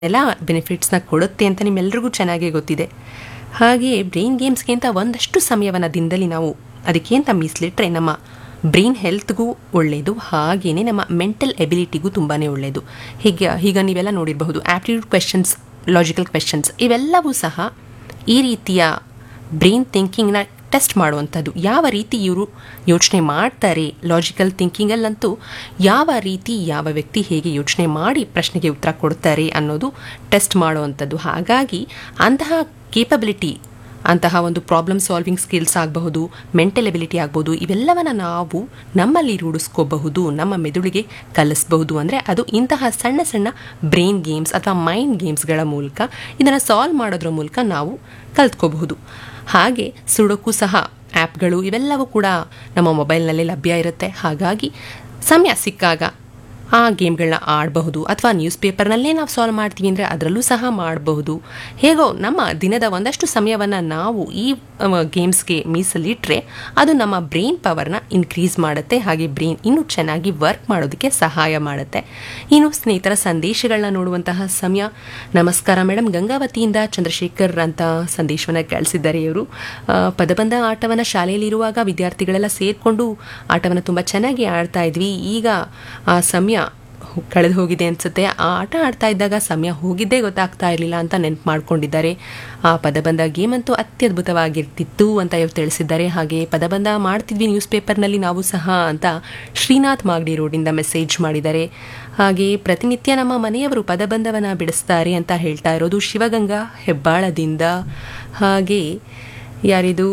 ಎಲ್ಲ ಬೆನಿಫಿಟ್ಸ್ನ ಕೊಡುತ್ತೆ ಅಂತ ನಿಮ್ಮೆಲ್ರಿಗೂ ಚೆನ್ನಾಗೇ ಗೊತ್ತಿದೆ ಹಾಗೆ ಬ್ರೈನ್ ಗೇಮ್ಸ್ಗೆ ಅಂತ ಒಂದಷ್ಟು ಸಮಯವನ್ನು ದಿನದಲ್ಲಿ ನಾವು ಅದಕ್ಕೆ ಅಂತ ಮೀಸಲಿಟ್ರೆ ನಮ್ಮ ಬ್ರೈನ್ ಹೆಲ್ತ್ಗೂ ಒಳ್ಳೆಯದು ಹಾಗೆಯೇ ನಮ್ಮ ಮೆಂಟಲ್ ಎಬಿಲಿಟಿಗೂ ತುಂಬಾ ಒಳ್ಳೆಯದು ಹೀಗೆ ಈಗ ನೀವೆಲ್ಲ ನೋಡಿರಬಹುದು ಆಪ್ಟಿಟ್ಯೂಡ್ ಕ್ವೆಶನ್ಸ್ ಲಾಜಿಕಲ್ ಕ್ವೆಶನ್ಸ್ ಇವೆಲ್ಲವೂ ಸಹ ಈ ರೀತಿಯ ಬ್ರೈನ್ ಥಿಂಕಿಂಗ್ನ ಟೆಸ್ಟ್ ಮಾಡುವಂಥದ್ದು ಯಾವ ರೀತಿ ಇವರು ಯೋಚನೆ ಮಾಡ್ತಾರೆ ಲಾಜಿಕಲ್ ಥಿಂಕಿಂಗಲ್ಲಂತೂ ಯಾವ ರೀತಿ ಯಾವ ವ್ಯಕ್ತಿ ಹೇಗೆ ಯೋಚನೆ ಮಾಡಿ ಪ್ರಶ್ನೆಗೆ ಉತ್ತರ ಕೊಡ್ತಾರೆ ಅನ್ನೋದು ಟೆಸ್ಟ್ ಮಾಡುವಂಥದ್ದು ಹಾಗಾಗಿ ಅಂತಹ ಕೇಪಬಿಲಿಟಿ ಅಂತಹ ಒಂದು ಪ್ರಾಬ್ಲಮ್ ಸಾಲ್ವಿಂಗ್ ಸ್ಕಿಲ್ಸ್ ಆಗಬಹುದು ಮೆಂಟಲ್ ಎಬಿಲಿಟಿ ಆಗ್ಬೋದು ಇವೆಲ್ಲವನ್ನ ನಾವು ನಮ್ಮಲ್ಲಿ ರೂಢಿಸ್ಕೋಬಹುದು ನಮ್ಮ ಮೆದುಳಿಗೆ ಕಲಿಸಬಹುದು ಅಂದರೆ ಅದು ಇಂತಹ ಸಣ್ಣ ಸಣ್ಣ ಬ್ರೈನ್ ಗೇಮ್ಸ್ ಅಥವಾ ಮೈಂಡ್ ಗೇಮ್ಸ್ಗಳ ಮೂಲಕ ಇದನ್ನು ಸಾಲ್ವ್ ಮಾಡೋದ್ರ ಮೂಲಕ ನಾವು ಕಲ್ತ್ಕೋಬಹುದು ಹಾಗೆ ಸುಡೋಕ್ಕೂ ಸಹ ಆ್ಯಪ್ಗಳು ಇವೆಲ್ಲವೂ ಕೂಡ ನಮ್ಮ ಮೊಬೈಲ್ನಲ್ಲೇ ಲಭ್ಯ ಇರುತ್ತೆ ಹಾಗಾಗಿ ಸಮಯ ಸಿಕ್ಕಾಗ ಆ ಗೇಮ್ಗಳನ್ನ ಆಡಬಹುದು ಅಥವಾ ನ್ಯೂಸ್ ಪೇಪರ್ನಲ್ಲೇ ನಾವು ಸಾಲ್ವ್ ಮಾಡ್ತೀವಿ ಅಂದರೆ ಅದರಲ್ಲೂ ಸಹ ಮಾಡಬಹುದು ಹೇಗೋ ನಮ್ಮ ದಿನದ ಒಂದಷ್ಟು ಸಮಯವನ್ನು ನಾವು ಈ ಗೇಮ್ಸ್ಗೆ ಮೀಸಲಿಟ್ಟರೆ ಅದು ನಮ್ಮ ಬ್ರೈನ್ ಪವರ್ನ ಇನ್ಕ್ರೀಸ್ ಮಾಡುತ್ತೆ ಹಾಗೆ ಬ್ರೈನ್ ಇನ್ನೂ ಚೆನ್ನಾಗಿ ವರ್ಕ್ ಮಾಡೋದಕ್ಕೆ ಸಹಾಯ ಮಾಡುತ್ತೆ ಇನ್ನು ಸ್ನೇಹಿತರ ಸಂದೇಶಗಳನ್ನ ನೋಡುವಂತಹ ಸಮಯ ನಮಸ್ಕಾರ ಮೇಡಮ್ ಗಂಗಾವತಿಯಿಂದ ಚಂದ್ರಶೇಖರ್ ಅಂತ ಸಂದೇಶವನ್ನು ಕಳಿಸಿದ್ದಾರೆ ಇವರು ಪದಬಂಧ ಆಟವನ್ನು ಶಾಲೆಯಲ್ಲಿರುವಾಗ ವಿದ್ಯಾರ್ಥಿಗಳೆಲ್ಲ ಸೇರಿಕೊಂಡು ಆಟವನ್ನು ತುಂಬ ಚೆನ್ನಾಗಿ ಆಡ್ತಾ ಇದ್ವಿ ಈಗ ಆ ಸಮಯ ಕಳೆದು ಹೋಗಿದೆ ಅನ್ಸುತ್ತೆ ಆ ಆಟ ಆಡ್ತಾ ಇದ್ದಾಗ ಸಮಯ ಹೋಗಿದ್ದೇ ಗೊತ್ತಾಗ್ತಾ ಇರಲಿಲ್ಲ ಅಂತ ನೆನಪು ಮಾಡ್ಕೊಂಡಿದ್ದಾರೆ ಆ ಪದಬಂಧ ಗೇಮ್ ಅಂತೂ ಅತ್ಯದ್ಭುತವಾಗಿರ್ತಿತ್ತು ಅಂತ ಇವ್ರು ತಿಳಿಸಿದ್ದಾರೆ ಹಾಗೆ ಪದಬಂಧ ಮಾಡ್ತಿದ್ವಿ ನ್ಯೂಸ್ ಪೇಪರ್ನಲ್ಲಿ ನಾವು ಸಹ ಅಂತ ಶ್ರೀನಾಥ್ ಮಾಗಡಿ ರೋಡಿಂದ ಮೆಸೇಜ್ ಮಾಡಿದ್ದಾರೆ ಹಾಗೆ ಪ್ರತಿನಿತ್ಯ ನಮ್ಮ ಮನೆಯವರು ಪದಬಂಧವನ್ನು ಬಿಡಿಸ್ತಾರೆ ಅಂತ ಹೇಳ್ತಾ ಇರೋದು ಶಿವಗಂಗಾ ಹೆಬ್ಬಾಳದಿಂದ ಹಾಗೆ ಯಾರಿದು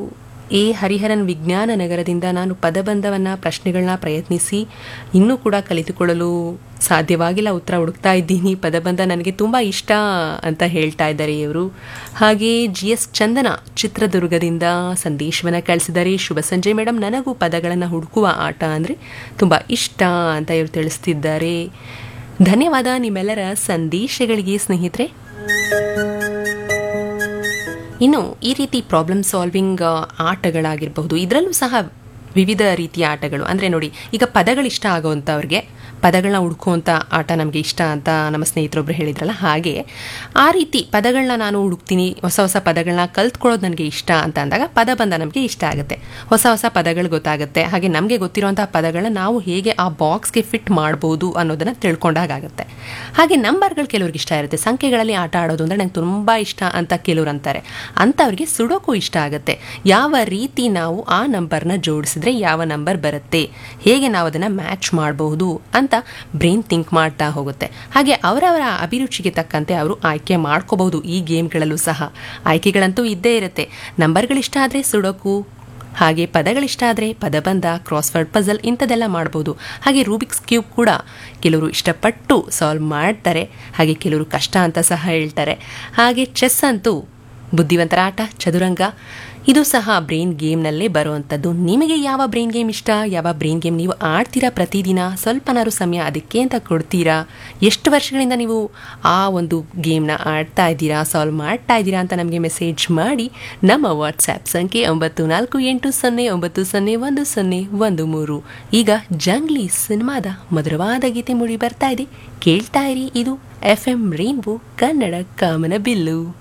ಎ ಹರಿಹರನ್ ವಿಜ್ಞಾನ ನಗರದಿಂದ ನಾನು ಪದಬಂಧವನ್ನು ಪ್ರಶ್ನೆಗಳನ್ನ ಪ್ರಯತ್ನಿಸಿ ಇನ್ನೂ ಕೂಡ ಕಲಿತುಕೊಳ್ಳಲು ಸಾಧ್ಯವಾಗಿಲ್ಲ ಉತ್ತರ ಹುಡುಕ್ತಾ ಇದ್ದೀನಿ ಪದಬಂಧ ನನಗೆ ತುಂಬ ಇಷ್ಟ ಅಂತ ಹೇಳ್ತಾ ಇದ್ದಾರೆ ಇವರು ಹಾಗೆ ಜಿ ಎಸ್ ಚಂದನ ಚಿತ್ರದುರ್ಗದಿಂದ ಸಂದೇಶವನ್ನು ಕಳಿಸಿದ್ದಾರೆ ಶುಭ ಸಂಜೆ ಮೇಡಮ್ ನನಗೂ ಪದಗಳನ್ನು ಹುಡುಕುವ ಆಟ ಅಂದರೆ ತುಂಬ ಇಷ್ಟ ಅಂತ ಇವರು ತಿಳಿಸ್ತಿದ್ದಾರೆ ಧನ್ಯವಾದ ನಿಮ್ಮೆಲ್ಲರ ಸಂದೇಶಗಳಿಗೆ ಸ್ನೇಹಿತರೆ ಇನ್ನು ಈ ರೀತಿ ಪ್ರಾಬ್ಲಮ್ ಸಾಲ್ವಿಂಗ್ ಆಟಗಳಾಗಿರಬಹುದು ಇದರಲ್ಲೂ ಸಹ ವಿವಿಧ ರೀತಿಯ ಆಟಗಳು ಅಂದರೆ ನೋಡಿ ಈಗ ಪದಗಳಿಷ್ಟ ಆಗೋವಂಥವ್ರಿಗೆ ಪದಗಳನ್ನ ಹುಡ್ಕುವಂಥ ಆಟ ನಮಗೆ ಇಷ್ಟ ಅಂತ ನಮ್ಮ ಸ್ನೇಹಿತರೊಬ್ಬರು ಹೇಳಿದ್ರಲ್ಲ ಹಾಗೆ ಆ ರೀತಿ ಪದಗಳನ್ನ ನಾನು ಹುಡುಕ್ತೀನಿ ಹೊಸ ಹೊಸ ಪದಗಳನ್ನ ಕಲ್ತ್ಕೊಳ್ಳೋದು ನನಗೆ ಇಷ್ಟ ಅಂತ ಅಂದಾಗ ಪದ ಬಂದ ನಮಗೆ ಇಷ್ಟ ಆಗುತ್ತೆ ಹೊಸ ಹೊಸ ಪದಗಳು ಗೊತ್ತಾಗುತ್ತೆ ಹಾಗೆ ನಮಗೆ ಗೊತ್ತಿರುವಂಥ ಪದಗಳನ್ನ ನಾವು ಹೇಗೆ ಆ ಬಾಕ್ಸ್ಗೆ ಫಿಟ್ ಮಾಡ್ಬೋದು ಅನ್ನೋದನ್ನು ತಿಳ್ಕೊಂಡಾಗುತ್ತೆ ಹಾಗೆ ನಂಬರ್ಗಳು ಕೆಲವ್ರಿಗೆ ಇಷ್ಟ ಇರುತ್ತೆ ಸಂಖ್ಯೆಗಳಲ್ಲಿ ಆಟ ಆಡೋದು ಅಂದರೆ ನಂಗೆ ತುಂಬ ಇಷ್ಟ ಅಂತ ಕೆಲವ್ರು ಅಂತಾರೆ ಅಂಥವ್ರಿಗೆ ಸುಡೋಕ್ಕೂ ಇಷ್ಟ ಆಗುತ್ತೆ ಯಾವ ರೀತಿ ನಾವು ಆ ನಂಬರ್ನ ಜೋಡಿಸಿದ್ರೆ ಯಾವ ನಂಬರ್ ಬರುತ್ತೆ ಹೇಗೆ ನಾವು ಅದನ್ನು ಮ್ಯಾಚ್ ಮಾಡಬಹುದು ಅಂತ ಬ್ರೈನ್ ಥಿಂಕ್ ಮಾಡ್ತಾ ಹೋಗುತ್ತೆ ಹಾಗೆ ಅವರವರ ಅಭಿರುಚಿಗೆ ತಕ್ಕಂತೆ ಅವರು ಆಯ್ಕೆ ಮಾಡ್ಕೋಬಹುದು ಈ ಗೇಮ್ಗಳಲ್ಲೂ ಸಹ ಆಯ್ಕೆಗಳಂತೂ ಇದ್ದೇ ಇರುತ್ತೆ ನಂಬರ್ಗಳಿಷ್ಟ ಆದರೆ ಸುಡೋಕು ಹಾಗೆ ಪದಗಳಿಷ್ಟ ಆದರೆ ಪದಬಂಧ ಕ್ರಾಸ್ವರ್ಡ್ ಪಜಲ್ ಇಂಥದ್ದೆಲ್ಲ ಮಾಡ್ಬೋದು ಹಾಗೆ ರೂಬಿಕ್ಸ್ ಕ್ಯೂಬ್ ಕೂಡ ಕೆಲವರು ಇಷ್ಟಪಟ್ಟು ಸಾಲ್ವ್ ಮಾಡ್ತಾರೆ ಹಾಗೆ ಕೆಲವರು ಕಷ್ಟ ಅಂತ ಸಹ ಹೇಳ್ತಾರೆ ಹಾಗೆ ಚೆಸ್ ಅಂತೂ ಬುದ್ಧಿವಂತರ ಆಟ ಚದುರಂಗ ಇದು ಸಹ ಬ್ರೈನ್ ಗೇಮ್ನಲ್ಲೇ ಬರುವಂಥದ್ದು ನಿಮಗೆ ಯಾವ ಬ್ರೈನ್ ಗೇಮ್ ಇಷ್ಟ ಯಾವ ಬ್ರೈನ್ ಗೇಮ್ ನೀವು ಆಡ್ತೀರಾ ಪ್ರತಿದಿನ ಸ್ವಲ್ಪನಾರು ಸಮಯ ಅದಕ್ಕೆ ಅಂತ ಕೊಡ್ತೀರಾ ಎಷ್ಟು ವರ್ಷಗಳಿಂದ ನೀವು ಆ ಒಂದು ಗೇಮ್ನ ಆಡ್ತಾ ಇದ್ದೀರಾ ಸಾಲ್ವ್ ಮಾಡ್ತಾ ಇದ್ದೀರಾ ಅಂತ ನಮಗೆ ಮೆಸೇಜ್ ಮಾಡಿ ನಮ್ಮ ವಾಟ್ಸ್ಆ್ಯಪ್ ಸಂಖ್ಯೆ ಒಂಬತ್ತು ನಾಲ್ಕು ಎಂಟು ಸೊನ್ನೆ ಒಂಬತ್ತು ಸೊನ್ನೆ ಒಂದು ಸೊನ್ನೆ ಒಂದು ಮೂರು ಈಗ ಜಂಗ್ಲಿ ಸಿನಿಮಾದ ಮಧುರವಾದ ಗೀತೆ ಮೂಡಿ ಬರ್ತಾ ಇದೆ ಕೇಳ್ತಾ ಇರಿ ಇದು ಎಫ್ ಎಂ ರೈನ್ಬೋ ಕನ್ನಡ ಕಾಮನ ಬಿಲ್ಲು